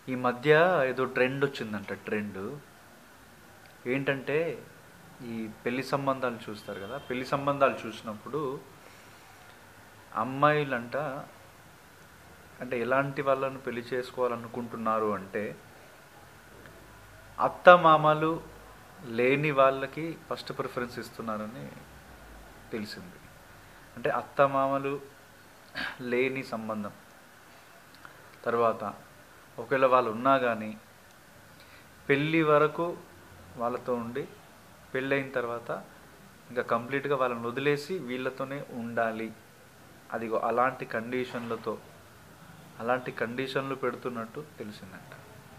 ఈ మధ్య ఏదో ట్రెండ్ వచ్చిందంట ట్రెండ్ ఏంటంటే ఈ పెళ్లి సంబంధాలు చూస్తారు కదా పెళ్లి సంబంధాలు చూసినప్పుడు అమ్మాయిలంట అంటే ఎలాంటి వాళ్ళను పెళ్లి చేసుకోవాలనుకుంటున్నారు అంటే అత్త మామలు లేని వాళ్ళకి ఫస్ట్ ప్రిఫరెన్స్ ఇస్తున్నారని తెలిసింది అంటే అత్త మామలు లేని సంబంధం తర్వాత ఒకవేళ వాళ్ళు ఉన్నా కానీ పెళ్ళి వరకు వాళ్ళతో ఉండి పెళ్ళైన తర్వాత ఇంకా కంప్లీట్గా వాళ్ళని వదిలేసి వీళ్ళతోనే ఉండాలి అదిగో అలాంటి కండిషన్లతో అలాంటి కండిషన్లు పెడుతున్నట్టు తెలిసిందంట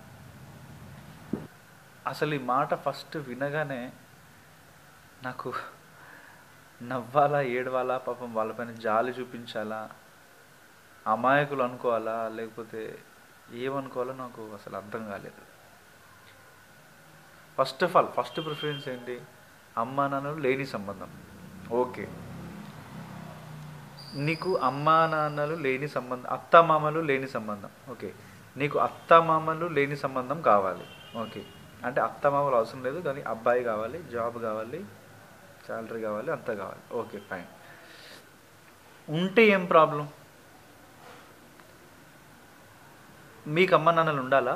అసలు ఈ మాట ఫస్ట్ వినగానే నాకు నవ్వాలా ఏడవాలా పాపం వాళ్ళపైన జాలి చూపించాలా అమాయకులు అనుకోవాలా లేకపోతే ఏమనుకోవాలో నాకు అసలు అర్థం కాలేదు first of all first preference ఏంటి అమ్మా నాన్నలు లేని సంబంధం ఓకే నీకు అమ్మా నాన్నలు లేని సంబంధం అత్త మామలు లేని సంబంధం ఓకే నీకు అత్త మామలు లేని సంబంధం కావాలి ఓకే అంటే అత్త మామలు అవసరం లేదు కానీ అబ్బాయి కావాలి జాబ్ కావాలి శాలరీ కావాలి అంతా కావాలి ఓకే ఫైన్ ఉంటే ఏం ప్రాబ్లం మీకు అమ్మ నాన్నలు ఉండాలా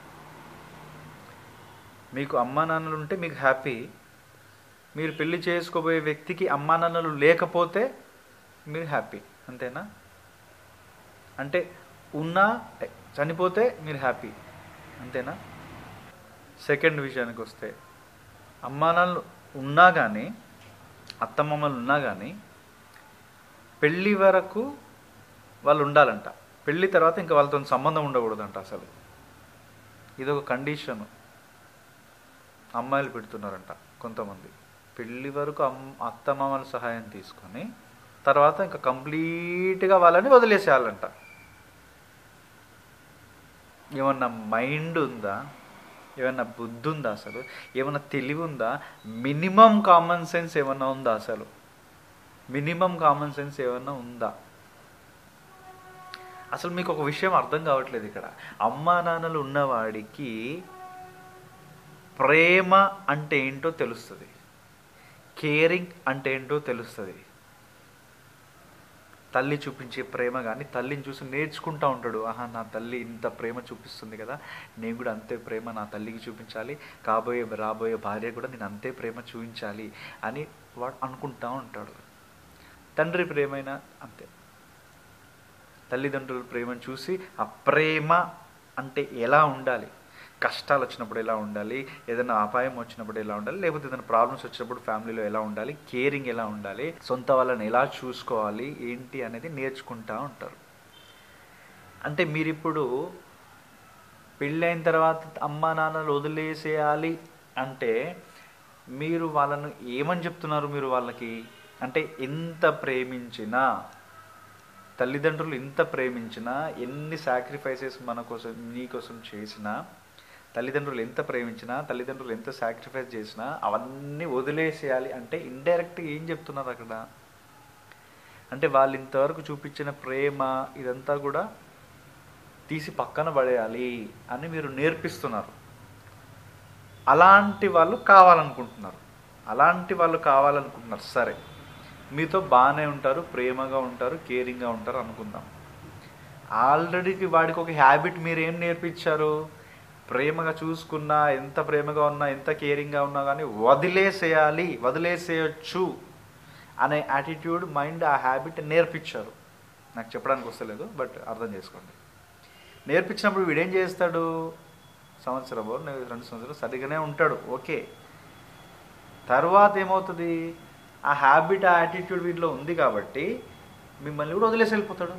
మీకు అమ్మా నాన్నలు ఉంటే మీకు హ్యాపీ మీరు పెళ్లి చేసుకోబోయే వ్యక్తికి అమ్మా నాన్నలు లేకపోతే మీరు హ్యాపీ అంతేనా అంటే ఉన్నా చనిపోతే మీరు హ్యాపీ అంతేనా సెకండ్ విషయానికి వస్తే అమ్మా నాన్నలు ఉన్నా కానీ అత్తమ్మమ్మలు ఉన్నా కానీ పెళ్ళి వరకు వాళ్ళు ఉండాలంట పెళ్ళి తర్వాత ఇంకా వాళ్ళతో సంబంధం ఉండకూడదంట అసలు ఇది ఒక కండిషన్ అమ్మాయిలు పెడుతున్నారంట కొంతమంది పెళ్ళి వరకు అమ్ అత్తమామల సహాయం తీసుకొని తర్వాత ఇంకా కంప్లీట్గా వాళ్ళని వదిలేసేయాలంట ఏమన్నా మైండ్ ఉందా ఏమన్నా బుద్ధి ఉందా అసలు ఏమన్నా తెలివి ఉందా మినిమం కామన్ సెన్స్ ఏమన్నా ఉందా అసలు మినిమం కామన్ సెన్స్ ఏమన్నా ఉందా అసలు మీకు ఒక విషయం అర్థం కావట్లేదు ఇక్కడ అమ్మా నాన్నలు ఉన్నవాడికి ప్రేమ అంటే ఏంటో తెలుస్తుంది కేరింగ్ అంటే ఏంటో తెలుస్తుంది తల్లి చూపించే ప్రేమ కానీ తల్లిని చూసి నేర్చుకుంటా ఉంటాడు ఆహా నా తల్లి ఇంత ప్రేమ చూపిస్తుంది కదా నేను కూడా అంతే ప్రేమ నా తల్లికి చూపించాలి కాబోయే రాబోయే భార్య కూడా నేను అంతే ప్రేమ చూపించాలి అని వాడు అనుకుంటా ఉంటాడు తండ్రి ప్రేమైనా అంతే తల్లిదండ్రుల ప్రేమను చూసి ఆ ప్రేమ అంటే ఎలా ఉండాలి కష్టాలు వచ్చినప్పుడు ఎలా ఉండాలి ఏదైనా అపాయం వచ్చినప్పుడు ఎలా ఉండాలి లేకపోతే ఏదైనా ప్రాబ్లమ్స్ వచ్చినప్పుడు ఫ్యామిలీలో ఎలా ఉండాలి కేరింగ్ ఎలా ఉండాలి సొంత వాళ్ళని ఎలా చూసుకోవాలి ఏంటి అనేది నేర్చుకుంటా ఉంటారు అంటే మీరు ఇప్పుడు పెళ్ళైన తర్వాత అమ్మా నాన్నలు వదిలేసేయాలి అంటే మీరు వాళ్ళను ఏమని చెప్తున్నారు మీరు వాళ్ళకి అంటే ఎంత ప్రేమించినా తల్లిదండ్రులు ఎంత ప్రేమించినా ఎన్ని సాక్రిఫైసెస్ మన కోసం నీ కోసం చేసినా తల్లిదండ్రులు ఎంత ప్రేమించినా తల్లిదండ్రులు ఎంత సాక్రిఫైస్ చేసినా అవన్నీ వదిలేసేయాలి అంటే ఇండైరెక్ట్గా ఏం చెప్తున్నారు అక్కడ అంటే వాళ్ళు ఇంతవరకు చూపించిన ప్రేమ ఇదంతా కూడా తీసి పక్కన పడేయాలి అని మీరు నేర్పిస్తున్నారు అలాంటి వాళ్ళు కావాలనుకుంటున్నారు అలాంటి వాళ్ళు కావాలనుకుంటున్నారు సరే మీతో బాగానే ఉంటారు ప్రేమగా ఉంటారు కేరింగ్గా ఉంటారు అనుకుందాం ఆల్రెడీ వాడికి ఒక హ్యాబిట్ మీరు ఏం నేర్పించారు ప్రేమగా చూసుకున్నా ఎంత ప్రేమగా ఉన్నా ఎంత కేరింగ్గా ఉన్నా కానీ వదిలేసేయాలి వదిలేసేయచ్చు అనే యాటిట్యూడ్ మైండ్ ఆ హ్యాబిట్ నేర్పించారు నాకు చెప్పడానికి వస్తలేదు బట్ అర్థం చేసుకోండి నేర్పించినప్పుడు వీడేం చేస్తాడు సంవత్సరం రెండు సంవత్సరాలు సరిగానే ఉంటాడు ఓకే తర్వాత ఏమవుతుంది ఆ హ్యాబిట్ ఆ యాటిట్యూడ్ వీటిలో ఉంది కాబట్టి మిమ్మల్ని కూడా వదిలేసి వెళ్ళిపోతాడు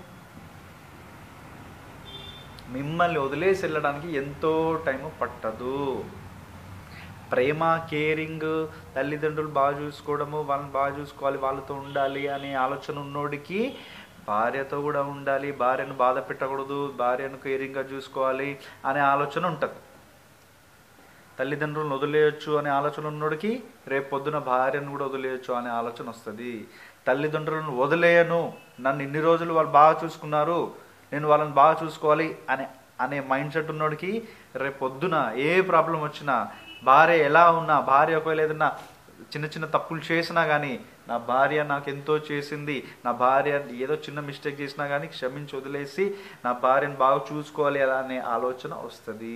మిమ్మల్ని వదిలేసి వెళ్ళడానికి ఎంతో టైం పట్టదు ప్రేమ కేరింగ్ తల్లిదండ్రులు బాగా చూసుకోవడము వాళ్ళని బాగా చూసుకోవాలి వాళ్ళతో ఉండాలి అనే ఆలోచన ఉన్నోడికి భార్యతో కూడా ఉండాలి భార్యను బాధ పెట్టకూడదు భార్యను కేరింగ్గా చూసుకోవాలి అనే ఆలోచన ఉంటుంది తల్లిదండ్రులను వదిలేయచ్చు అనే ఆలోచన ఉన్నోడికి రేపు పొద్దున భార్యను కూడా వదిలేయచ్చు అనే ఆలోచన వస్తుంది తల్లిదండ్రులను వదిలేయను నన్ను ఇన్ని రోజులు వాళ్ళు బాగా చూసుకున్నారు నేను వాళ్ళని బాగా చూసుకోవాలి అనే అనే మైండ్ సెట్ ఉన్నోడికి రేపు పొద్దున ఏ ప్రాబ్లం వచ్చినా భార్య ఎలా ఉన్నా భార్య ఒకవేళ ఏదన్నా చిన్న చిన్న తప్పులు చేసినా కానీ నా భార్య నాకు ఎంతో చేసింది నా భార్య ఏదో చిన్న మిస్టేక్ చేసినా కానీ క్షమించి వదిలేసి నా భార్యను బాగా చూసుకోవాలి అలా అనే ఆలోచన వస్తుంది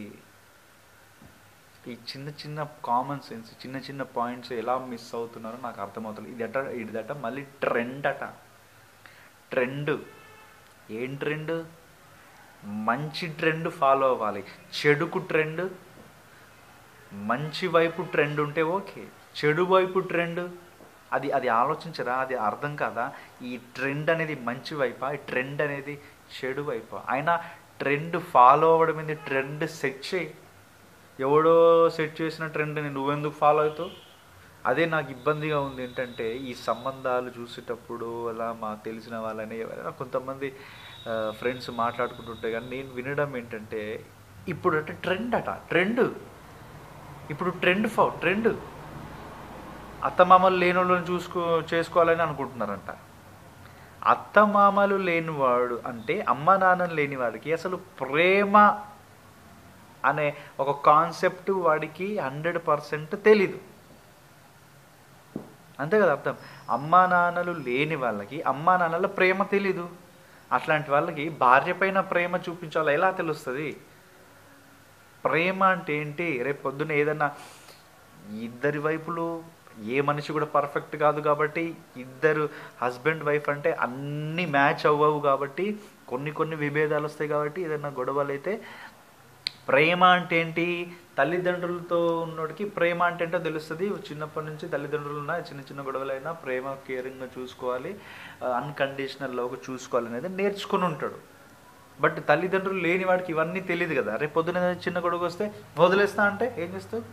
ఈ చిన్న చిన్న కామన్ సెన్స్ చిన్న చిన్న పాయింట్స్ ఎలా మిస్ అవుతున్నారో నాకు అర్థమవుతుంది ఇదట ఇదట మళ్ళీ ట్రెండ్ అట ట్రెండ్ ఏం ట్రెండ్ మంచి ట్రెండ్ ఫాలో అవ్వాలి చెడుకు ట్రెండ్ మంచి వైపు ట్రెండ్ ఉంటే ఓకే చెడు వైపు ట్రెండ్ అది అది ఆలోచించరా అది అర్థం కాదా ఈ ట్రెండ్ అనేది మంచి వైపా ఈ ట్రెండ్ అనేది చెడు వైపా అయినా ట్రెండ్ ఫాలో అవ్వడం ఏంది ట్రెండ్ సెట్ చేయి ఎవడో సెట్ చేసిన ట్రెండ్ని నువ్వెందుకు ఫాలో అవుతావు అదే నాకు ఇబ్బందిగా ఉంది ఏంటంటే ఈ సంబంధాలు చూసేటప్పుడు అలా మాకు తెలిసిన వాళ్ళని ఎవరైనా కొంతమంది ఫ్రెండ్స్ మాట్లాడుకుంటుంటే కానీ నేను వినడం ఏంటంటే ఇప్పుడు అంటే ట్రెండ్ అట ట్రెండ్ ఇప్పుడు ట్రెండ్ ఫో ట్రెండ్ అత్తమామలు లేని వాళ్ళని చూసుకో చేసుకోవాలని అనుకుంటున్నారంట అత్తమామలు లేనివాడు అంటే అమ్మ నాన్నలు లేని వాడికి అసలు ప్రేమ అనే ఒక కాన్సెప్ట్ వాడికి హండ్రెడ్ పర్సెంట్ తెలీదు అంతే కదా అర్థం అమ్మా నాన్నలు లేని వాళ్ళకి అమ్మా నాన్నల ప్రేమ తెలీదు అట్లాంటి వాళ్ళకి భార్య పైన ప్రేమ చూపించాలో ఎలా తెలుస్తుంది ప్రేమ అంటే ఏంటి రేపు పొద్దున ఏదన్నా ఇద్దరి వైపులు ఏ మనిషి కూడా పర్ఫెక్ట్ కాదు కాబట్టి ఇద్దరు హస్బెండ్ వైఫ్ అంటే అన్ని మ్యాచ్ అవ్వవు కాబట్టి కొన్ని కొన్ని విభేదాలు వస్తాయి కాబట్టి ఏదైనా గొడవలు అయితే ప్రేమ అంటే ఏంటి తల్లిదండ్రులతో ఉన్నోడికి ప్రేమ అంటే ఏంటో తెలుస్తుంది చిన్నప్పటి నుంచి తల్లిదండ్రులు ఉన్న చిన్న చిన్న గొడవలైనా ప్రేమ కేరింగ్గా చూసుకోవాలి అన్కండిషనల్ లవ్గా చూసుకోవాలి అనేది నేర్చుకుని ఉంటాడు బట్ తల్లిదండ్రులు లేని వాడికి ఇవన్నీ తెలియదు కదా రేపు పొద్దున ఏదైనా చిన్న గొడవ వస్తే వదిలేస్తా అంటే ఏం చేస్తావు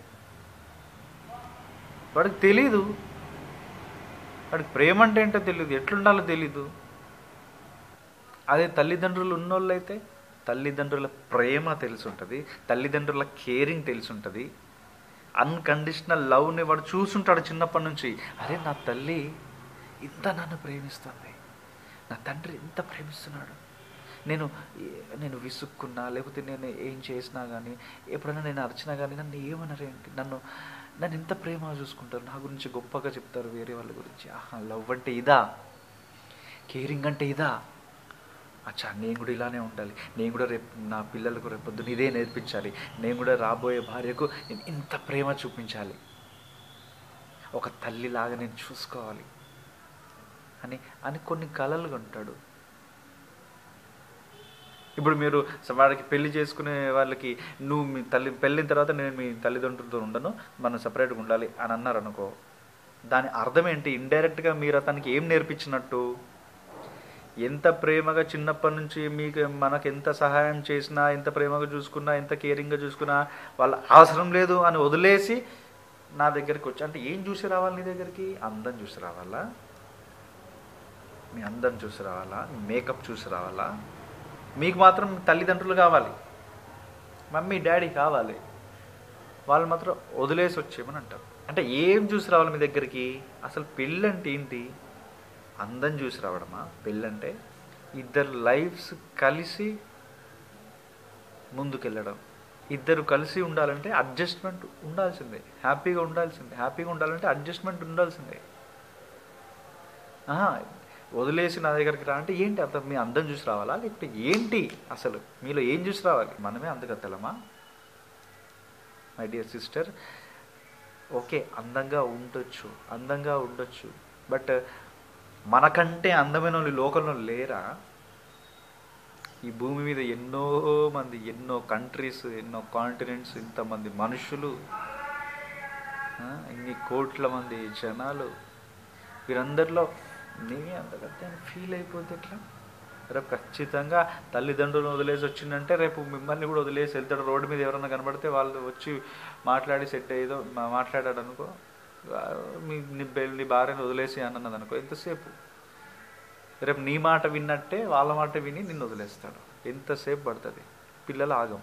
వాడికి తెలీదు వాడికి ప్రేమ అంటే ఏంటో తెలియదు ఎట్లుండాలో తెలీదు అదే తల్లిదండ్రులు ఉన్నోళ్ళు అయితే తల్లిదండ్రుల ప్రేమ తెలిసి ఉంటుంది తల్లిదండ్రుల కేరింగ్ తెలిసి ఉంటుంది అన్కండిషనల్ లవ్ని వాడు చూసుంటాడు చిన్నప్పటి నుంచి అరే నా తల్లి ఇంత నన్ను ప్రేమిస్తుంది నా తండ్రి ఇంత ప్రేమిస్తున్నాడు నేను నేను విసుక్కున్నా లేకపోతే నేను ఏం చేసినా కానీ ఎప్పుడైనా నేను అరిచినా కానీ నన్ను ఏమనరు ఏంటి నన్ను నన్ను ఇంత ప్రేమ చూసుకుంటారు నా గురించి గొప్పగా చెప్తారు వేరే వాళ్ళ గురించి ఆహా లవ్ అంటే ఇదా కేరింగ్ అంటే ఇదా అచ్చా నేను కూడా ఇలానే ఉండాలి నేను కూడా రేపు నా పిల్లలకు రేపు పొద్దున్న ఇదే నేర్పించాలి నేను కూడా రాబోయే భార్యకు నేను ఇంత ప్రేమ చూపించాలి ఒక తల్లిలాగా నేను చూసుకోవాలి అని అని కొన్ని కళలు ఉంటాడు ఇప్పుడు మీరు వాడికి పెళ్లి చేసుకునే వాళ్ళకి నువ్వు మీ తల్లి పెళ్ళిన తర్వాత నేను మీ తల్లిదండ్రులతో ఉండను మనం సపరేట్గా ఉండాలి అని అన్నారు అనుకో దాని అర్థం ఏంటి ఇండైరెక్ట్గా మీరు అతనికి ఏం నేర్పించినట్టు ఎంత ప్రేమగా చిన్నప్పటి నుంచి మీకు మనకు ఎంత సహాయం చేసినా ఎంత ప్రేమగా చూసుకున్నా ఎంత కేరింగ్గా చూసుకున్నా వాళ్ళ అవసరం లేదు అని వదిలేసి నా దగ్గరికి వచ్చి అంటే ఏం చూసి రావాలి నీ దగ్గరికి అందం చూసి రావాలా మీ అందం చూసి రావాలా మీ మేకప్ చూసి రావాలా మీకు మాత్రం తల్లిదండ్రులు కావాలి మమ్మీ డాడీ కావాలి వాళ్ళు మాత్రం వదిలేసి వచ్చేమని అంటారు అంటే ఏం చూసి రావాలి మీ దగ్గరికి అసలు పెళ్ళంటే ఏంటి అందం చూసి రావడమా పెళ్ళంటే ఇద్దరు లైఫ్స్ కలిసి ముందుకెళ్ళడం ఇద్దరు కలిసి ఉండాలంటే అడ్జస్ట్మెంట్ ఉండాల్సిందే హ్యాపీగా ఉండాల్సిందే హ్యాపీగా ఉండాలంటే అడ్జస్ట్మెంట్ ఉండాల్సిందే ఆహా, వదిలేసి నా దగ్గరికి రా అంటే ఏంటి అర్థం మీ అందం చూసి రావాలా లేకపోతే ఏంటి అసలు మీలో ఏం చూసి రావాలి మనమే అందగత్తలమా మై డియర్ సిస్టర్ ఓకే అందంగా ఉండొచ్చు అందంగా ఉండొచ్చు బట్ మనకంటే అందమైన వాళ్ళు ఈ లోకంలో లేరా ఈ భూమి మీద ఎన్నో మంది ఎన్నో కంట్రీస్ ఎన్నో కాంటినెంట్స్ ఇంతమంది మనుషులు ఆ, ఇన్ని కోట్ల మంది జనాలు వీరందరిలో నేనే అంతకంటే అని ఫీల్ అయిపోతే ఎట్లా రేపు ఖచ్చితంగా తల్లిదండ్రులను వదిలేసి వచ్చిందంటే రేపు మిమ్మల్ని కూడా వదిలేసి వెళ్తాడు రోడ్డు మీద ఎవరైనా కనబడితే వాళ్ళు వచ్చి మాట్లాడి సెట్ అయ్యేదో మా- మాట్లాడాడు అనుకో ఆ, మీ నీ బె- నీ భార్యను వదిలేసి అన్నది అనుకో ఎంతసేపు రేపు నీ మాట విన్నట్టే వాళ్ళ మాట విని నిన్ను వదిలేస్తాడు ఎంతసేపు పడుతుంది పిల్లలు ఆగం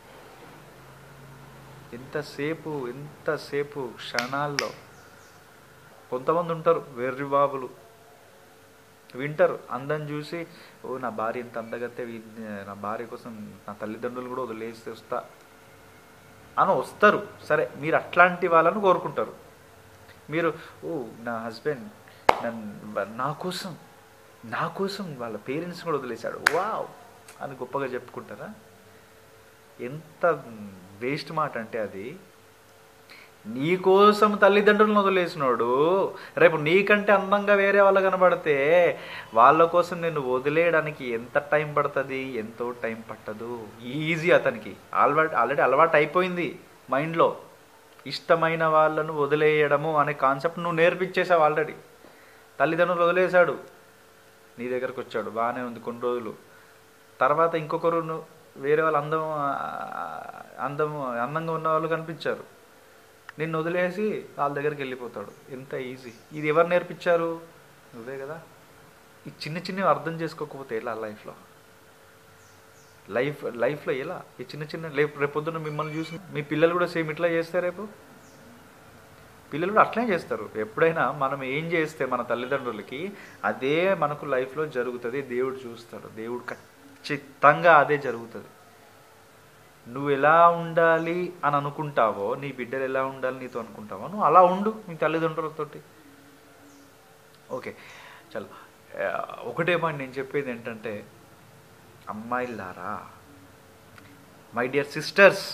ఎంతసేపు ఎంతసేపు క్షణాల్లో కొంతమంది ఉంటారు వెర్రి బాబులు వింటారు అందం చూసి ఓ నా భార్య ఎంత అందగతే వీ- నా భార్య కోసం నా తల్లిదండ్రులు కూడా వదిలేసి వస్తా అని వస్తారు సరే మీరు అట్లాంటి వాళ్ళను కోరుకుంటారు మీరు ఓ నా హస్బెండ్ నన్ను నా కోసం నా కోసం వాళ్ళ పేరెంట్స్ కూడా వదిలేశాడు వావ్ అని గొప్పగా చెప్పుకుంటారా ఎంత వేస్ట్ మాట అంటే అది నీ కోసం తల్లిదండ్రులను వదిలేసినోడు రేపు నీకంటే అందంగా వేరే వాళ్ళు కనబడితే వాళ్ళ కోసం నేను వదిలేయడానికి ఎంత టైం పడుతుంది ఎంతో టైం పట్టదు ఈజీ అతనికి ఆల్రెడీ ఆల్రెడీ అలవాటు అయిపోయింది మైండ్లో ఇష్టమైన వాళ్ళను వదిలేయడము అనే కాన్సెప్ట్ నువ్వు నేర్పించేసావు ఆల్రెడీ తల్లిదండ్రులు వదిలేశాడు నీ దగ్గరకు వచ్చాడు బాగానే ఉంది కొన్ని రోజులు తర్వాత ఇంకొకరు ను- వేరే వాళ్ళు అందం అందం అందంగా ఉన్న వాళ్ళు కనిపించారు నిన్ను వదిలేసి వాళ్ళ దగ్గరికి వెళ్ళిపోతాడు ఎంత ఈజీ ఇది ఎవరు నేర్పించారు నువ్వే కదా ఈ చిన్న చిన్నవి అర్థం చేసుకోకపోతే ఎలా లైఫ్లో లైఫ్ లైఫ్లో ఎలా ఈ చిన్న చిన్న రేపు రేపొద్దున మిమ్మల్ని చూసి మీ పిల్లలు కూడా సేమ్ ఇట్లా చేస్తారు రేపు పిల్లలు కూడా అట్లనే చేస్తారు ఎప్పుడైనా మనం ఏం చేస్తే మన తల్లిదండ్రులకి అదే మనకు లైఫ్లో జరుగుతుంది దేవుడు చూస్తాడు దేవుడు ఖచ్చితంగా అదే జరుగుతుంది నువ్వు ఎలా ఉండాలి అని అనుకుంటావో నీ బిడ్డలు ఎలా ఉండాలి నీతో అనుకుంటావో నువ్వు అలా ఉండు మీ తల్లిదండ్రులతోటి ఓకే చలో ఆ, ఒకటే పాయింట్ నేను చెప్పేది ఏంటంటే అమ్మాయిలారా మై డియర్ సిస్టర్స్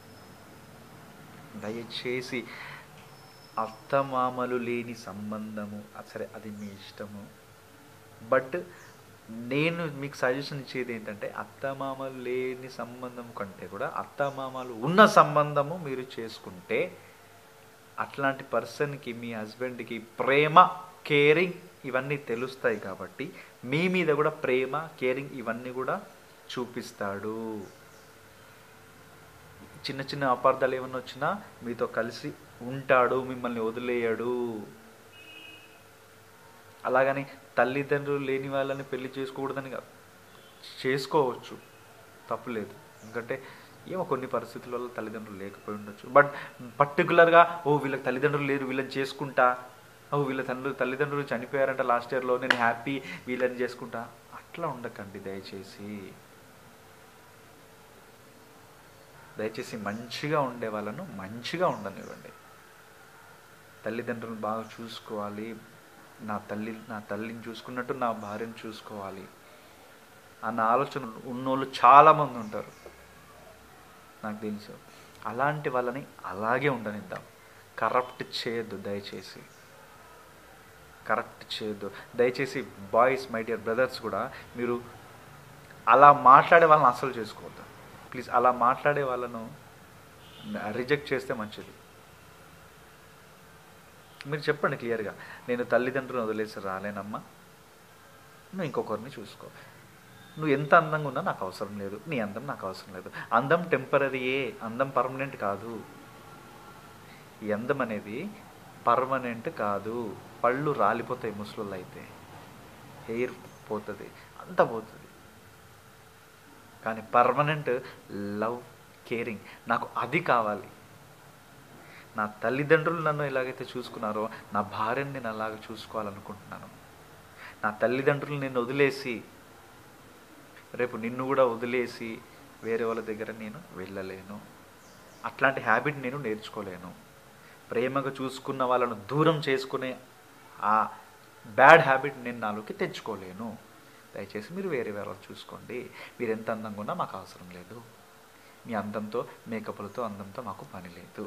దయచేసి అత్తమామలు లేని సంబంధము ఆ, సరే అది మీ ఇష్టము బట్ నేను మీకు సజెషన్ ఇచ్చేది ఏంటంటే అత్తమామలు లేని సంబంధం కంటే కూడా అత్తమామలు ఉన్న సంబంధము మీరు చేసుకుంటే అట్లాంటి పర్సన్కి మీ హస్బెండ్కి ప్రేమ కేరింగ్ ఇవన్నీ తెలుస్తాయి కాబట్టి మీ మీద కూడా ప్రేమ కేరింగ్ ఇవన్నీ కూడా చూపిస్తాడు చిన్న చిన్న అపార్థాలు ఏమన్నా వచ్చినా మీతో కలిసి ఉంటాడు మిమ్మల్ని వదిలేయడు అలాగని తల్లిదండ్రులు లేని వాళ్ళని పెళ్లి చేసుకోకూడదని కాదు చేసుకోవచ్చు తప్పులేదు ఎందుకంటే ఏమో కొన్ని పరిస్థితుల వల్ల తల్లిదండ్రులు లేకపోయి ఉండొచ్చు బట్ పర్టికులర్గా ఓ వీళ్ళకి తల్లిదండ్రులు లేరు వీళ్ళని చేసుకుంటా ఓ వీళ్ళ తండ్రులు తల్లిదండ్రులు చనిపోయారంట లాస్ట్ ఇయర్లో నేను హ్యాపీ వీళ్ళని చేసుకుంటా అట్లా ఉండకండి దయచేసి దయచేసి మంచిగా ఉండే వాళ్ళను మంచిగా ఉండనివ్వండి తల్లిదండ్రులను బాగా చూసుకోవాలి నా తల్లి నా తల్లిని చూసుకున్నట్టు నా భార్యను చూసుకోవాలి అన్న ఆలోచన ఉన్నోళ్ళు చాలామంది ఉంటారు నాకు తెలుసు అలాంటి వాళ్ళని అలాగే ఉండనిద్దాం కరప్ట్ చేయొద్దు దయచేసి కరెక్ట్ చేయొద్దు దయచేసి బాయ్స్ మై డియర్ బ్రదర్స్ కూడా మీరు అలా మాట్లాడే వాళ్ళని అసలు చేసుకోవద్దు ప్లీజ్ అలా మాట్లాడే వాళ్ళను రిజెక్ట్ చేస్తే మంచిది మీరు చెప్పండి క్లియర్గా నేను తల్లిదండ్రులను వదిలేసి రాలేనమ్మా నువ్వు ఇంకొకరిని చూసుకో నువ్వు ఎంత అందంగా ఉన్నా నాకు అవసరం లేదు నీ అందం నాకు అవసరం లేదు అందం టెంపరీయే అందం పర్మనెంట్ కాదు ఈ అందం అనేది పర్మనెంట్ కాదు పళ్ళు రాలిపోతాయి ముసలు అయితే హెయిర్ పోతుంది అంతా పోతుంది కానీ పర్మనెంట్ లవ్ కేరింగ్ నాకు అది కావాలి నా తల్లిదండ్రులు నన్ను ఎలాగైతే చూసుకున్నారో నా భార్యని నేను అలాగ చూసుకోవాలనుకుంటున్నాను నా తల్లిదండ్రులు నిన్ను వదిలేసి రేపు నిన్ను కూడా వదిలేసి వేరే వాళ్ళ దగ్గర నేను వెళ్ళలేను అట్లాంటి హ్యాబిట్ నేను నేర్చుకోలేను ప్రేమగా చూసుకున్న వాళ్ళను దూరం చేసుకునే ఆ బ్యాడ్ హ్యాబిట్ నేను నాలోకి తెచ్చుకోలేను దయచేసి మీరు వేరే వేరే వాళ్ళు చూసుకోండి మీరు ఎంత అందంగా ఉన్నా మాకు అవసరం లేదు మీ అందంతో మేకప్లతో అందంతో మాకు పని లేదు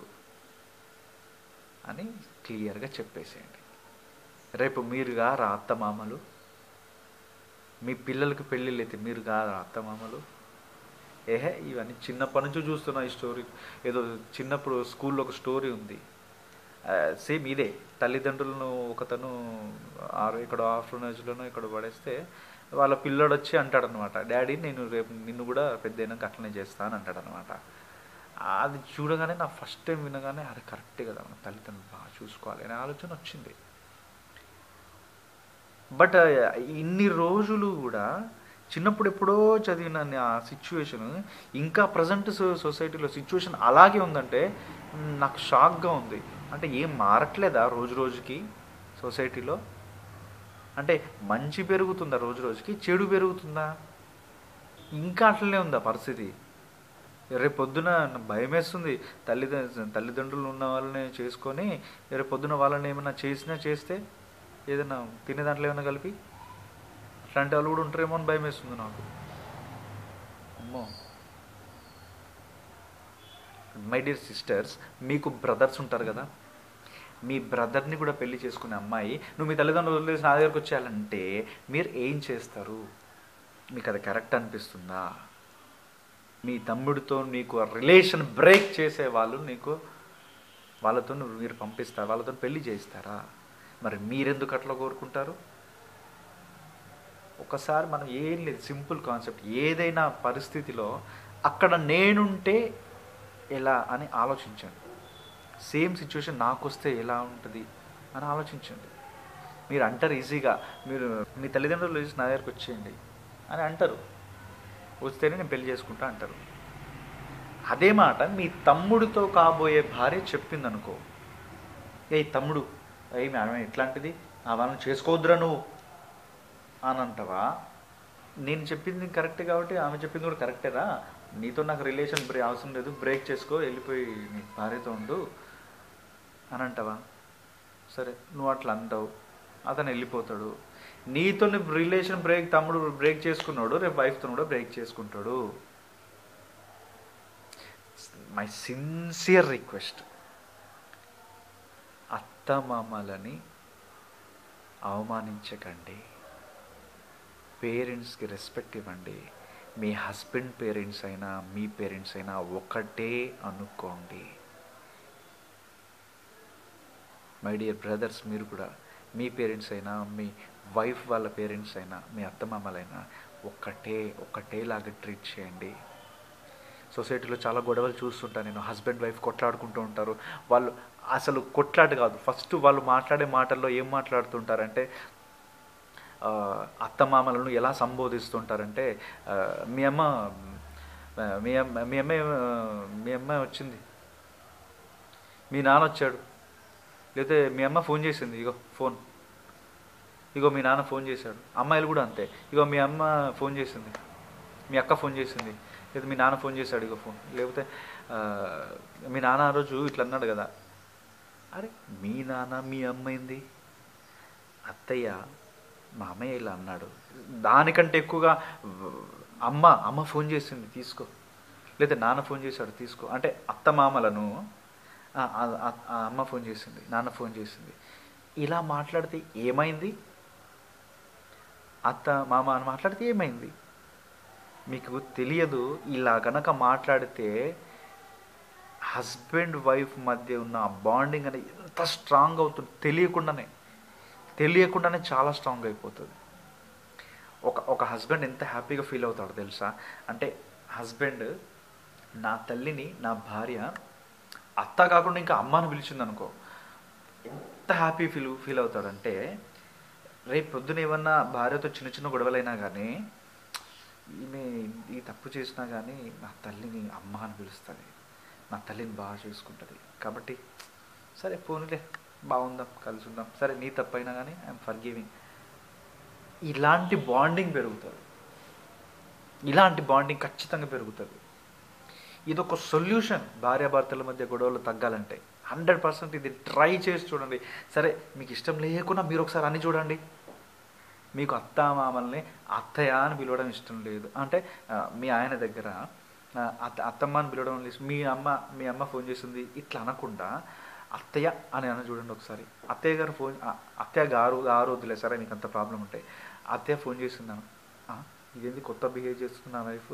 అని క్లియర్గా చెప్పేసేయండి రేపు మీరు గారా అత్తమామలు మీ పిల్లలకి పెళ్ళిళ్ళు అయితే మీరు గారా అత్తమామలు ఏహే ఇవన్నీ చిన్నప్పటి నుంచి చూస్తున్నా ఈ స్టోరీ ఏదో చిన్నప్పుడు స్కూల్లో ఒక స్టోరీ ఉంది సేమ్ ఇదే తల్లిదండ్రులను ఒకతను ఆరు ఇక్కడ ఆఫ్టర్నూన్స్లోనో ఇక్కడ పడేస్తే వాళ్ళ పిల్లోడు వచ్చి అంటాడనమాట డాడీ నేను రేపు నిన్ను కూడా పెద్ద అట్లనే చేస్తాను అంటాడనమాట అది చూడగానే నా ఫస్ట్ టైం వినగానే అది కరెక్టే కదా మన తల్లిదండ్రులు బాగా చూసుకోవాలి అనే ఆలోచన వచ్చింది బట్ ఇన్ని రోజులు కూడా చిన్నప్పుడు ఎప్పుడో చదివిన ఆ సిచ్యువేషన్ ఇంకా ప్రజెంట్ సొసైటీలో సిచ్యువేషన్ అలాగే ఉందంటే మ్, నాకు షాక్గా ఉంది అంటే ఏం మారట్లేదా రోజు రోజుకి సొసైటీలో అంటే మంచి పెరుగుతుందా రోజు రోజుకి చెడు పెరుగుతుందా ఇంకా అట్లనే ఉందా పరిస్థితి రేపు పొద్దున భయం వేస్తుంది తల్లిదండ్రులు తల్లిదండ్రులు ఉన్న వాళ్ళని చేసుకొని రేపు పొద్దున వాళ్ళని ఏమైనా చేసినా చేస్తే ఏదైనా తినే దాంట్లో ఏమైనా కలిపి అట్లాంటి వాళ్ళు కూడా ఉంటారేమో అని భయం వేస్తుంది నాకు అమ్మో మై డియర్ సిస్టర్స్ మీకు బ్రదర్స్ ఉంటారు కదా మీ బ్రదర్ని కూడా పెళ్లి చేసుకునే అమ్మాయి నువ్వు మీ తల్లిదండ్రులు వదిలేసి నా దగ్గరకు వచ్చేయాలంటే మీరు ఏం చేస్తారు మీకు అది కరెక్ట్ అనిపిస్తుందా మీ తమ్ముడితో నీకు రిలేషన్ బ్రేక్ చేసే వాళ్ళు నీకు వాళ్ళతో నువ్వు మీరు పంపిస్తారు వాళ్ళతో పెళ్లి చేయిస్తారా మరి మీరెందుకు అట్లా కోరుకుంటారు ఒకసారి మనం ఏం లేదు సింపుల్ కాన్సెప్ట్ ఏదైనా పరిస్థితిలో అక్కడ నేనుంటే ఎలా అని ఆలోచించండి సేమ్ సిచ్యువేషన్ నాకు వస్తే ఎలా ఉంటుంది అని ఆలోచించండి మీరు అంటారు ఈజీగా మీరు మీ తల్లిదండ్రులు లేచి నా దగ్గరకు వచ్చేయండి అని అంటారు వస్తేనే నేను పెళ్లి చేసుకుంటా అంటారు అదే మాట మీ తమ్ముడితో కాబోయే భార్య చెప్పింది అనుకో ఏ తమ్ముడు ఏమి ఆమె ఎట్లాంటిది ఆ వాళ్ళని చేసుకోవద్దురా నువ్వు అని అంటావా నేను చెప్పింది కరెక్టే కాబట్టి ఆమె చెప్పింది కూడా కరెక్టేరా నీతో నాకు రిలేషన్ బ్రే అవసరం లేదు బ్రేక్ చేసుకో వెళ్ళిపోయి నీ భార్యతో ఉండు అని అంటావా సరే నువ్వు అట్లా అంటావు అతను వెళ్ళిపోతాడు నీతో రిలేషన్ బ్రేక్ తమ్ముడు బ్రేక్ చేసుకున్నాడు రేపు వైఫ్తో కూడా బ్రేక్ చేసుకుంటాడు మై సిన్సియర్ రిక్వెస్ట్ అత్తమామలని అవమానించకండి పేరెంట్స్కి రెస్పెక్ట్ ఇవ్వండి మీ హస్బెండ్ పేరెంట్స్ అయినా మీ పేరెంట్స్ అయినా ఒకటే అనుకోండి మై డియర్ బ్రదర్స్ మీరు కూడా మీ పేరెంట్స్ అయినా మీ వైఫ్ వాళ్ళ పేరెంట్స్ అయినా మీ అత్తమామలైనా ఒక్కటే ఒక్కటేలాగా ట్రీట్ చేయండి సొసైటీలో చాలా గొడవలు చూస్తుంటా నేను హస్బెండ్ వైఫ్ కొట్లాడుకుంటూ ఉంటారు వాళ్ళు అసలు కొట్లాట కాదు ఫస్ట్ వాళ్ళు మాట్లాడే మాటల్లో ఏం మాట్లాడుతుంటారంటే ఆ, అత్తమామలను ఎలా సంబోధిస్తుంటారంటే ఆ, మీ అమ్మ ఆ, మీ అమ్మ మీ అమ్మాయి ఆ, మీ అమ్మాయి వచ్చింది మీ నాన్న వచ్చాడు లేకపోతే మీ అమ్మ ఫోన్ చేసింది ఇగో ఫోన్ ఇగో మీ నాన్న ఫోన్ చేశాడు అమ్మాయిలు కూడా అంతే ఇగో మీ అమ్మ ఫోన్ చేసింది మీ అక్క ఫోన్ చేసింది లేదా మీ నాన్న ఫోన్ చేశాడు ఇగో ఫోన్ లేకపోతే ఆ, మీ నాన్న ఆ రోజు ఇట్లా అన్నాడు కదా అరే మీ నాన్న మీ అమ్మ ఏంది అత్తయ్య మా అమ్మయ్య ఇలా అన్నాడు దానికంటే ఎక్కువగా అమ్మ అమ్మ ఫోన్ చేసింది తీసుకో లేదా నాన్న ఫోన్ చేశాడు తీసుకో అంటే అత్త మామలను ఆ, ఆ, ఆ, ఆ అమ్మ ఫోన్ చేసింది నాన్న ఫోన్ చేసింది ఇలా మాట్లాడితే ఏమైంది అత్త మామ అని మాట్లాడితే ఏమైంది మీకు తెలియదు ఇలా గనక మాట్లాడితే హస్బెండ్ వైఫ్ మధ్య ఉన్న ఆ బాండింగ్ అనేది ఎంత స్ట్రాంగ్ అవుతుంది తెలియకుండానే తెలియకుండానే చాలా స్ట్రాంగ్ అయిపోతుంది ఒక ఒక హస్బెండ్ ఎంత హ్యాపీగా ఫీల్ అవుతాడో తెలుసా అంటే హస్బెండ్ నా తల్లిని నా భార్య అత్త కాకుండా ఇంకా అమ్మని పిలిచింది అనుకో ఎంత హ్యాపీ ఫీల్ ఫీల్ అవుతాడంటే రేపు పొద్దున ఏమన్నా భార్యతో చిన్న చిన్న గొడవలైనా కానీ ఈమె ఈ తప్పు చేసినా కానీ నా తల్లిని అమ్మ అని పిలుస్తుంది నా తల్లిని బాగా చూసుకుంటుంది కాబట్టి సరే పోనీలే బాగుందాం కలిసి ఉందాం సరే నీ తప్పైనా కానీ ఐఎమ్ ఫర్ గివింగ్ ఇలాంటి బాండింగ్ పెరుగుతుంది ఇలాంటి బాండింగ్ ఖచ్చితంగా పెరుగుతుంది ఇది ఒక సొల్యూషన్ భార్యాభర్తల మధ్య గొడవలు తగ్గాలంటే హండ్రెడ్ పర్సెంట్ ఇది ట్రై చేసి చూడండి సరే మీకు ఇష్టం లేకుండా మీరు ఒకసారి అని చూడండి మీకు అత్త మామల్ని అత్తయ్య అని పిలవడం ఇష్టం లేదు అంటే ఆ, మీ ఆయన దగ్గర ఆ, అత్త అత్తమ్మ అని పిలవడం లేదు మీ అమ్మ మీ అమ్మ ఫోన్ చేసింది ఇట్లా అనకుండా అత్తయ్య అని అన్న చూడండి ఒకసారి అత్తయ్య గారు ఫోన్ ఆ, అత్తయ్య గారు గారు వద్దులే సరే మీకు అంత ప్రాబ్లం ఉంటాయి అత్తయ్య ఫోన్ చేస్తున్నాను ఇదేంది కొత్త బిహేవ్ చేస్తున్నా వైఫ్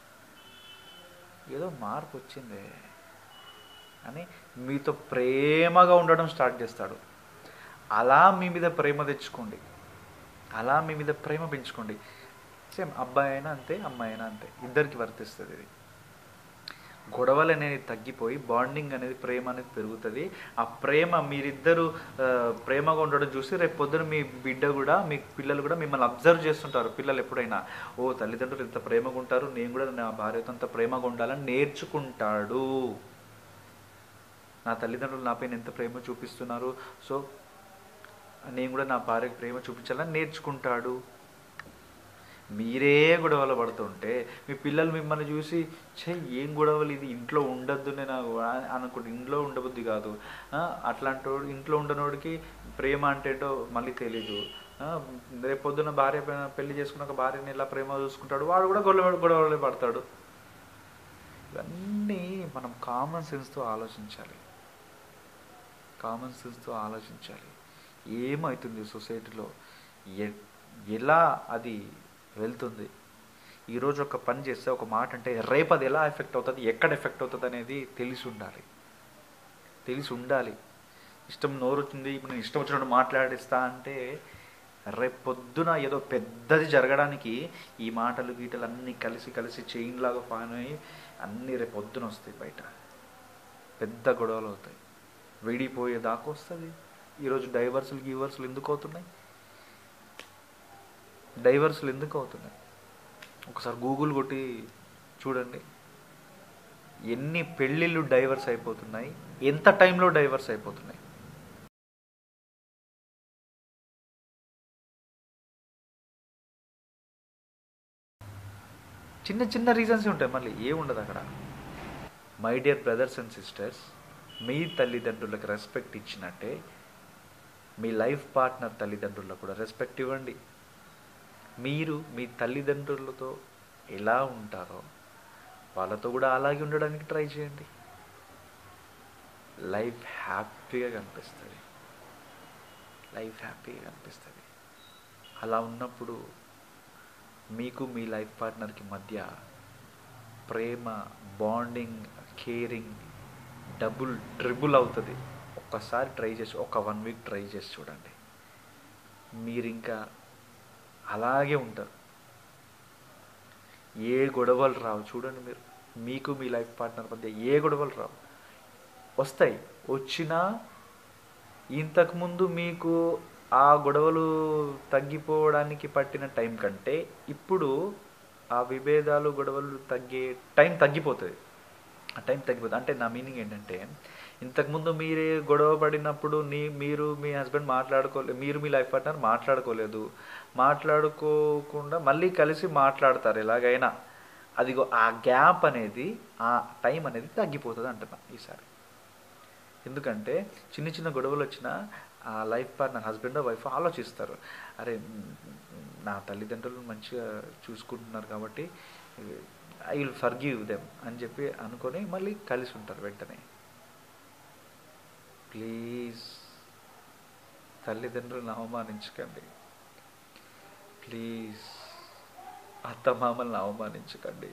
ఏదో మార్పు వచ్చింది అని మీతో ప్రేమగా ఉండడం స్టార్ట్ చేస్తాడు అలా మీ మీద ప్రేమ తెచ్చుకోండి అలా మీ మీద ప్రేమ పెంచుకోండి సేమ్ అబ్బాయి అయినా అంతే అమ్మాయి అయినా అంతే ఇద్దరికి వర్తిస్తుంది ఇది గొడవలు అనేది తగ్గిపోయి బాండింగ్ అనేది ప్రేమ అనేది పెరుగుతుంది ఆ ప్రేమ మీరిద్దరు ఆ, ప్రేమగా ఉండడం చూసి రేపు పొద్దున మీ బిడ్డ కూడా మీ పిల్లలు కూడా మిమ్మల్ని అబ్జర్వ్ చేస్తుంటారు పిల్లలు ఎప్పుడైనా ఓ తల్లిదండ్రులు ఇంత ప్రేమగా ఉంటారు నేను కూడా నా భార్యతో అంత ప్రేమగా ఉండాలని నేర్చుకుంటాడు నా తల్లిదండ్రులు నాపైన ఎంత ప్రేమ చూపిస్తున్నారు సో నేను కూడా నా భార్యకు ప్రేమ చూపించాలని నేర్చుకుంటాడు మీరే గొడవలు పడుతుంటే మీ పిల్లలు మిమ్మల్ని చూసి ఛే ఏం గొడవలు ఇది ఇంట్లో ఉండొద్దు నేను అనుకుంటే ఇంట్లో ఉండబుద్ధి కాదు ఆ, అట్లాంటి వాడు ఇంట్లో ఉండనోడికి ప్రేమ అంటే ఏంటో మళ్ళీ తెలీదు ఆ, రేపు పొద్దున్న భార్య పే- పెళ్లి చేసుకున్నాక భార్యని ఎలా ప్రేమ చూసుకుంటాడు వాడు కూడా గొడవ గొడవలు పడతాడు ఇవన్నీ మనం కామన్ సెన్స్తో ఆలోచించాలి కామన్ సెన్స్తో ఆలోచించాలి ఏమవుతుంది సొసైటీలో ఎ ఎలా అది వెళ్తుంది ఈరోజు ఒక పని చేస్తే ఒక మాట అంటే రేపు అది ఎలా ఎఫెక్ట్ అవుతుంది ఎక్కడ ఎఫెక్ట్ అవుతుంది అనేది తెలిసి ఉండాలి తెలిసి ఉండాలి ఇష్టం నోరు వచ్చింది ఇప్పుడు నేను ఇష్టం వచ్చినట్టు మాట్లాడిస్తా అంటే రేపు పొద్దున ఏదో పెద్దది జరగడానికి ఈ మాటలు గీటలు అన్నీ కలిసి కలిసి చైన్ లాగా ఫాన్ అయ్యి అన్నీ రేపు పొద్దున వస్తాయి బయట పెద్ద గొడవలు అవుతాయి విడిపోయే దాకా వస్తుంది ఈరోజు డైవర్సులు గీవర్సులు ఎందుకు అవుతున్నాయి డైవర్సులు ఎందుకు అవుతున్నాయి ఒకసారి గూగుల్ కొట్టి చూడండి ఎన్ని పెళ్ళిళ్ళు డైవర్స్ అయిపోతున్నాయి ఎంత టైంలో డైవర్స్ అయిపోతున్నాయి చిన్న చిన్న రీజన్స్ ఉంటాయి మళ్ళీ ఏముండదు అక్కడ my dear brothers and sisters మీ తల్లిదండ్రులకు రెస్పెక్ట్ ఇచ్చినట్టే మీ లైఫ్ పార్ట్నర్ తల్లిదండ్రులకు కూడా రెస్పెక్ట్ ఇవ్వండి మీరు మీ తల్లిదండ్రులతో ఎలా ఉంటారో వాళ్ళతో కూడా అలాగే ఉండడానికి ట్రై చేయండి లైఫ్ హ్యాపీగా కనిపిస్తుంది లైఫ్ హ్యాపీగా కనిపిస్తుంది అలా ఉన్నప్పుడు మీకు మీ లైఫ్ పార్ట్నర్కి మధ్య ప్రేమ బాండింగ్ కేరింగ్ డబుల్ ట్రిబుల్ అవుతుంది ఒక్కసారి ట్రై చేసి ఒక వన్ వీక్ ట్రై చేసి చూడండి మీరు ఇంకా అలాగే ఉంటారు ఏ గొడవలు రావు చూడండి మీరు మీకు మీ లైఫ్ పార్ట్నర్ మధ్య ఏ గొడవలు రావు వస్తాయి వచ్చినా ఇంతకుముందు మీకు ఆ గొడవలు తగ్గిపోవడానికి పట్టిన టైం కంటే ఇప్పుడు ఆ విభేదాలు గొడవలు తగ్గే టైం తగ్గిపోతుంది ఆ టైం తగ్గిపోతుంది అంటే నా మీనింగ్ ఏంటంటే ఇంతకుముందు మీరే గొడవ పడినప్పుడు నీ మీరు మీ హస్బెండ్ మాట్లాడుకోలేదు మీరు మీ లైఫ్ పార్ట్నర్ మాట్లాడుకోలేదు మాట్లాడుకోకుండా మళ్ళీ కలిసి మాట్లాడతారు ఎలాగైనా అదిగో ఆ గ్యాప్ అనేది ఆ టైం అనేది తగ్గిపోతుంది అంటున్నా ఈసారి ఎందుకంటే చిన్న చిన్న గొడవలు వచ్చినా ఆ లైఫ్ పార్ట్నర్ హస్బెండ్ వైఫ్ ఆలోచిస్తారు అరే మ్, నా తల్లిదండ్రులు మంచిగా చూసుకుంటున్నారు కాబట్టి ఐ విల్ ఫర్గివ్ దెమ్ అని చెప్పి అనుకొని మళ్ళీ కలిసి ఉంటారు వెంటనే ప్లీజ్ తల్లిదండ్రులను అవమానించకండి ప్లీజ్ అత్త మామల్ని అవమానించకండి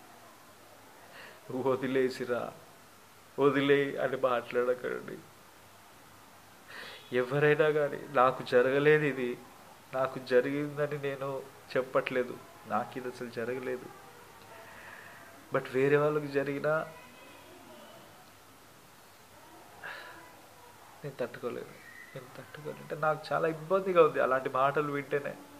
వదిలేసిరా వదిలే అని మాట్లాడకండి ఎవరైనా కానీ నాకు జరగలేదు ఇది నాకు జరిగిందని నేను చెప్పట్లేదు నాకు ఇది అసలు జరగలేదు బట్ వేరే వాళ్ళకి జరిగినా నేను తట్టుకోలేదు నేను తట్టుకోలేదు అంటే నాకు చాలా ఇబ్బందిగా ఉంది అలాంటి మాటలు వింటేనే